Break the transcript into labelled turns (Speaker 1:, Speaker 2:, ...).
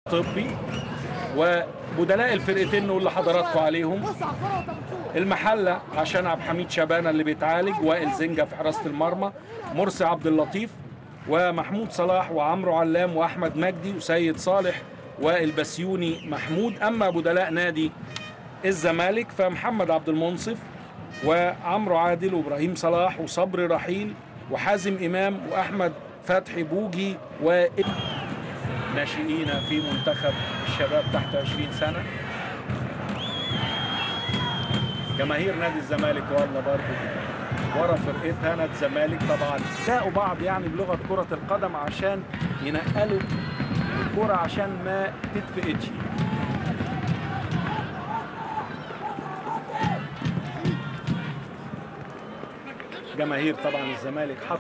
Speaker 1: طبي وبدلاء الفرقتين نقول لحضراتكم عليهم المحله عشان عبد الحميد شبانه اللي بيتعالج وائل زنجه في حراسه المرمى مرسي عبد اللطيف ومحمود صلاح وعمرو علام واحمد مجدي وسيد صالح والبسيوني محمود اما بدلاء نادي الزمالك فمحمد عبد المنصف وعمرو عادل وابراهيم صلاح وصبري رحيل وحازم امام واحمد فتحي بوجي و ناشئين في منتخب الشباب تحت 20 سنه جماهير نادي الزمالك والله برضه ورا فرقتها نادي الزمالك طبعا لاقوا بعض يعني بلغه كره القدم عشان ينقلوا الكره عشان ما تتفقدش جماهير طبعا الزمالك